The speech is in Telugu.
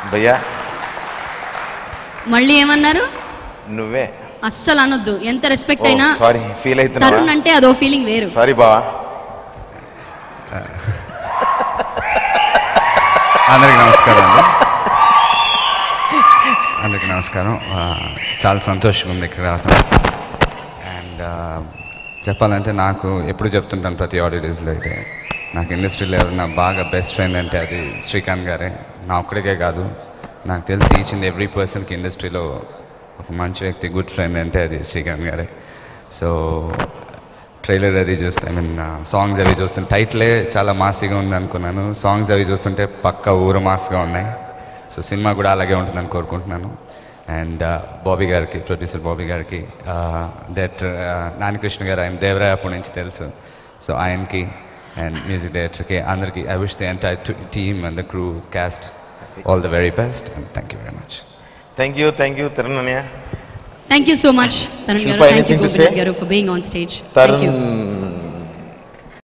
భయ్యా మళ్ళీ ఏమన్నారు నువ్వే అస్సలు అనొద్దు ఎంత రెస్పెక్ట్ అయినా సారీ ఫీల్ తరుణ్ అవుతున్నా అంటే అదో ఫీలింగ్ వేరు సారీ బావా అందరికి నమస్కారం అండి అందరికి నమస్కారం ఆ, చాలా సంతోషంగా ఉంది ఇక్కడ రావడం అండ్ చెప్పాలంటే నాకు ఎప్పుడు చెప్తుంటాను ప్రతి ఆడియోస్లో అయితే నాకు ఇండస్ట్రీలో ఎవరైనా బాగా బెస్ట్ ఫ్రెండ్ అంటే అది శ్రీకాంత్ గారే నా ఒక్కడికే కాదు నాకు తెలిసి ఈచ్ అండ్ ఎవ్రీ పర్సన్కి ఇండస్ట్రీలో ఒక మంచి వ్యక్తి గుడ్ ఫ్రెండ్ అంటే అది శ్రీకాంత్ గారే సో ట్రైలర్ అది చూస్తే ఐ మీన్ సాంగ్స్ అవి చూస్తుంటే టైటిలే చాలా మాసిగా ఉంది అనుకున్నాను సాంగ్స్ అవి చూస్తుంటే పక్క ఊర మాస్గా ఉన్నాయి సో సినిమా కూడా అలాగే ఉంటుందని కోరుకుంటున్నాను అండ్ బాబీ గారికి ప్రొడ్యూసర్ బాబీ గారికి డైరెక్టర్ నానికృష్ణ గారు ఆయన దేవరాయ అప్పటి నుంచి తెలుసు సో ఆయనకి అండ్ మ్యూజిక్ డైరెక్టర్కి అందరికీ I wish the entire team and the crew cast all the very best and thank you very much thank you thank you Tarun అన్నయ్య thank you so much Tarun garu Shilpa, thank you anything to Gopinath say? Garu for being on stage thank you Tarun